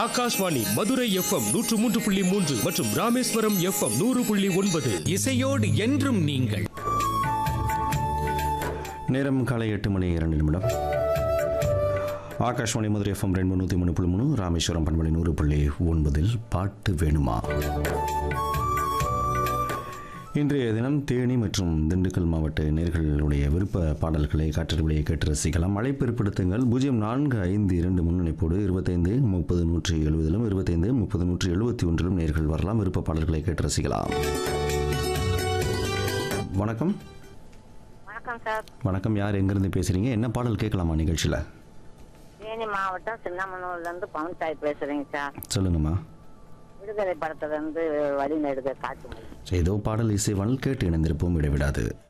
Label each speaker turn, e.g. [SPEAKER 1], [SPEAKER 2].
[SPEAKER 1] Akashvani Madurai FM நூற்று மூன்று புள்ளி மூன்று மற்றும் ராமேஸ்வரம் எஃப்எம் நூறு புள்ளி ஒன்பது
[SPEAKER 2] இசையோடு என்றும் நீங்கள்
[SPEAKER 3] நேரம் காலை எட்டு மணி இரண்டு நிமிடம் ஆகாஷ்வாணி மதுரை எஃப்எம் ரெண்டு நூற்றி மூணு புள்ளி மூணு ராமேஸ்வரம் பண்பலை நூறு புள்ளி ஒன்பதில் பாட்டு வேணுமா இன்றைய தினம் தேனி மற்றும் திண்டுக்கல் மாவட்ட நேர்களுடைய விருப்ப பாடல்களை காற்றறிவுடைய கேட்டு ரசிக்கலாம் அழைப்பு ஏற்படுத்துங்கள் பூஜ்ஜியம் நான்கு ஐந்து இரண்டு முன்னணிப்போடு இருபத்தைந்து முப்பது நூற்றி எழுபதிலும் இருபத்தைந்து முப்பது நூற்றி எழுபத்தி ஒன்றிலும் நேர்கள் வரலாம் விருப்ப பாடல்களை கேட்டு ரசிக்கலாம் வணக்கம்
[SPEAKER 4] வணக்கம் சார்
[SPEAKER 3] வணக்கம் யார் எங்கேருந்து பேசுகிறீங்க என்ன பாடல் கேட்கலாமா நிகழ்ச்சியில்
[SPEAKER 4] தேனி மாவட்டம் சின்னமனூர்ல இருந்து பவன் சாய் பேசுறேங்க சார்
[SPEAKER 3] சொல்லுங்கம்மா
[SPEAKER 4] விடுதலை படத்துல இருந்து வழி நெடுக காட்டு
[SPEAKER 3] ஏதோ பாடல் இசைவானல் கேட்டு இணைந்திருப்போம் இடைவிடாது